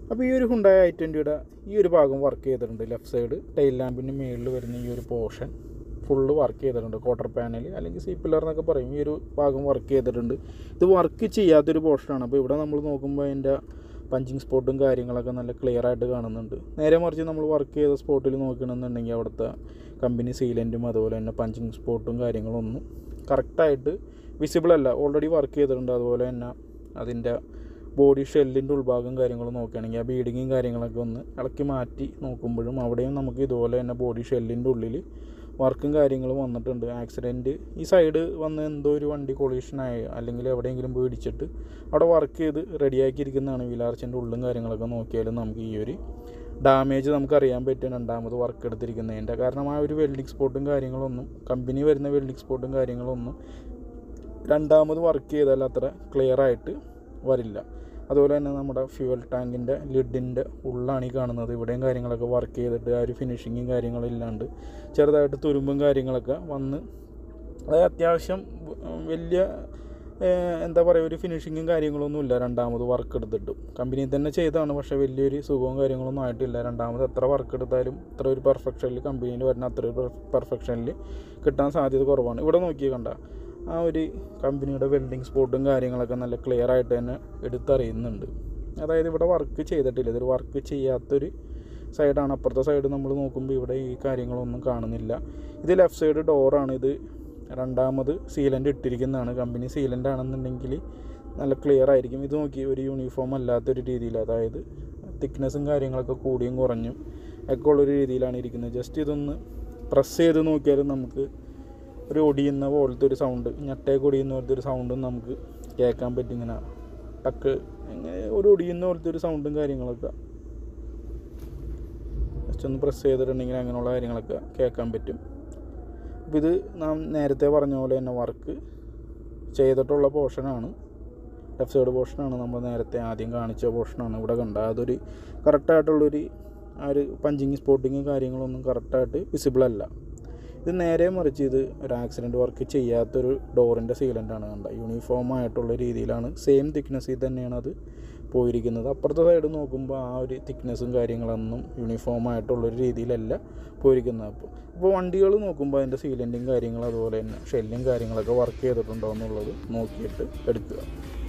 അപ്പോൾ ഈ ഒരു ഹുണ്ടായ ഐ ട്വൻറ്റിയുടെ ഈ ഒരു ഭാഗം വർക്ക് ചെയ്തിട്ടുണ്ട് ലെഫ്റ്റ് സൈഡ് ടൈൽ ലാമ്പിൻ്റെ മുകളിൽ വരുന്ന ഈ ഒരു പോർഷൻ ഫുള്ള് വർക്ക് ചെയ്തിട്ടുണ്ട് ക്വാർട്ടർ പാനൽ അല്ലെങ്കിൽ സി പില്ലർ എന്നൊക്കെ പറയും ഈ ഒരു ഭാഗം വർക്ക് ചെയ്തിട്ടുണ്ട് ഇത് വർക്ക് ചെയ്യാത്തൊരു പോർഷനാണ് അപ്പോൾ ഇവിടെ നമ്മൾ നോക്കുമ്പോൾ അതിൻ്റെ പഞ്ചിങ് സ്പോട്ടും കാര്യങ്ങളൊക്കെ നല്ല ക്ലിയർ ആയിട്ട് കാണുന്നുണ്ട് നേരെ മറിച്ച് നമ്മൾ വർക്ക് ചെയ്ത സ്പോട്ടിൽ നോക്കണമെന്നുണ്ടെങ്കിൽ അവിടുത്തെ കമ്പനി സീലൻറ്റും അതുപോലെ തന്നെ പഞ്ചിങ് സ്പോട്ടും കാര്യങ്ങളൊന്നും കറക്റ്റായിട്ട് വിസിബിൾ അല്ല ഓൾറെഡി വർക്ക് ചെയ്തിട്ടുണ്ട് അതുപോലെ തന്നെ അതിൻ്റെ ബോഡി ഷെല്ലിൻ്റെ ഉൾഭാഗം കാര്യങ്ങൾ നോക്കുകയാണെങ്കിൽ ആ ബീഡിങ്ങും കാര്യങ്ങളൊക്കെ ഒന്ന് ഇളക്കി മാറ്റി നോക്കുമ്പോഴും അവിടെയും നമുക്ക് ഇതുപോലെ തന്നെ ബോഡി ഷെല്ലിൻ്റെ ഉള്ളിൽ വർക്കും കാര്യങ്ങളും വന്നിട്ടുണ്ട് ആക്സിഡൻറ്റ് ഈ സൈഡ് വന്ന് എന്തോ ഒരു വണ്ടി കൊളീഷനായി അല്ലെങ്കിൽ എവിടെയെങ്കിലും പോയി ഇടിച്ചിട്ട് അവിടെ വർക്ക് ചെയ്ത് റെഡിയാക്കിയിരിക്കുന്നതാണ് വീലാർച്ചിൻ്റെ ഉള്ളും കാര്യങ്ങളൊക്കെ നോക്കിയാലും നമുക്ക് ഈ ഒരു ഡാമേജ് നമുക്കറിയാൻ പറ്റും രണ്ടാമത് വർക്ക് എടുത്തിരിക്കുന്നതിൻ്റെ കാരണം ആ ഒരു വെൽഡിങ് സ്പോട്ടും കാര്യങ്ങളൊന്നും കമ്പനി വരുന്ന വെൽഡിങ് സ്പോട്ടും കാര്യങ്ങളൊന്നും രണ്ടാമത് വർക്ക് ചെയ്താൽ അത്ര ക്ലിയർ ആയിട്ട് വരില്ല അതുപോലെ തന്നെ നമ്മുടെ ഫ്യൂവൽ ടാങ്കിൻ്റെ ലിഡിൻ്റെ ഉള്ളാണ് ഈ കാണുന്നത് ഇവിടെയും കാര്യങ്ങളൊക്കെ വർക്ക് ചെയ്തിട്ട് ആ ഒരു ഫിനിഷിങ്ങും കാര്യങ്ങളും ഇല്ലാണ്ട് ചെറുതായിട്ട് തുരുമ്പും കാര്യങ്ങളൊക്കെ വന്ന് അതായത് അത്യാവശ്യം വലിയ ഏഹ്, എന്താ പറയുക ഒരു ഫിനിഷിങ്ങും കാര്യങ്ങളൊന്നും ഇല്ല രണ്ടാമത് വർക്ക് എടുത്തിട്ടും കമ്പനി തന്നെ ചെയ്തതാണ് പക്ഷേ വലിയൊരു സുഖവും കാര്യങ്ങളൊന്നും ആയിട്ടില്ല രണ്ടാമത് എത്ര വർക്ക് എടുത്താലും ഇത്ര ഒരു പെർഫെക്ഷനിൽ കമ്പനിയിൽ വരുന്ന അത്ര ഒരു പെർഫെക്ഷനിൽ കിട്ടാൻ സാധ്യത കുറവാണ് ഇവിടെ നോക്കി കണ്ട ആ ഒരു കമ്പനിയുടെ വെൽഡിങ് സ്പോട്ടും കാര്യങ്ങളൊക്കെ നല്ല ക്ലിയർ ആയിട്ട് തന്നെ എടുത്തറിയുന്നുണ്ട് അതായത് ഇവിടെ വർക്ക് ചെയ്തിട്ടില്ല ഇതൊരു വർക്ക് ചെയ്യാത്തൊരു സൈഡാണ് അപ്പുറത്തെ സൈഡ് നമ്മൾ നോക്കുമ്പോൾ ഇവിടെ ഈ കാര്യങ്ങളൊന്നും കാണുന്നില്ല ഇത് ലെഫ്റ്റ് സൈഡ് ഡോറാണ് ഇത് രണ്ടാമത് സീലൻ്റ് ഇട്ടിരിക്കുന്നതാണ് കമ്പനി സീലൻ്റ് ആണെന്നുണ്ടെങ്കിൽ നല്ല ക്ലിയർ ആയിരിക്കും ഇത് നോക്കി ഒരു യൂണിഫോം അല്ലാത്തൊരു രീതിയിൽ അതായത് തിക്നെസ്സും കാര്യങ്ങളൊക്കെ കൂടിയും കുറഞ്ഞും ഒക്കെ ഉള്ളൊരു രീതിയിലാണ് ഇരിക്കുന്നത് ജസ്റ്റ് ഇതൊന്ന് പ്രസ് ചെയ്ത് നോക്കിയാലും നമുക്ക് ഒരു ഒടിയുന്ന പോലത്തെ ഒരു സൗണ്ട് ഞട്ടയൊക്കെ ഒടിയുന്ന പോലത്തെ ഒരു സൗണ്ടും നമുക്ക് കേൾക്കാൻ പറ്റും ഇങ്ങനെ ടക്ക് ഇങ്ങനെ ഒരു ഒടിയുന്ന പോലത്തെ ഒരു സൗണ്ടും കാര്യങ്ങളൊക്കെ ജസ്റ്റ് ഒന്ന് പ്രസ് ചെയ്തിട്ടുണ്ടെങ്കിൽ അങ്ങനെയുള്ള കാര്യങ്ങളൊക്കെ കേൾക്കാൻ പറ്റും അപ്പോൾ ഇത് നാം നേരത്തെ പറഞ്ഞ പോലെ തന്നെ വർക്ക് ചെയ്തിട്ടുള്ള പോർഷനാണ് ലെഫ്റ്റ് സൈഡ് പോർഷനാണ് നമ്മൾ നേരത്തെ ആദ്യം കാണിച്ച പോർഷനാണ് ഇവിടെ കണ്ട അതൊരു കറക്റ്റായിട്ടുള്ളൊരു ആ ഒരു പഞ്ചിങ് സ്പോട്ടിങ് കാര്യങ്ങളൊന്നും കറക്റ്റായിട്ട് വിസിബിൾ അല്ല ഇത് നേരെ മറിച്ച് ഇത് ഒരു ആക്സിഡൻറ്റ് വർക്ക് ചെയ്യാത്തൊരു ഡോറിൻ്റെ സീലൻ്റാണ് കണ്ട യൂണിഫോം ആയിട്ടുള്ള രീതിയിലാണ് സെയിം തിക്നെസ്സിൽ തന്നെയാണ് അത് പോയിരിക്കുന്നത് അപ്പുറത്തെ സൈഡ് നോക്കുമ്പോൾ ആ ഒരു തിക്നെസ്സും കാര്യങ്ങളൊന്നും യൂണിഫോം ആയിട്ടുള്ളൊരു രീതിയിലല്ല പോയിരിക്കുന്നത് അപ്പോൾ അപ്പോൾ വണ്ടികൾ നോക്കുമ്പോൾ അതിൻ്റെ സീലൻറ്റും കാര്യങ്ങളും അതുപോലെ തന്നെ ഷെല്ലും കാര്യങ്ങളൊക്കെ വർക്ക് ചെയ്തിട്ടുണ്ടോ എന്നുള്ളത് നോക്കിയിട്ട് എടുക്കുക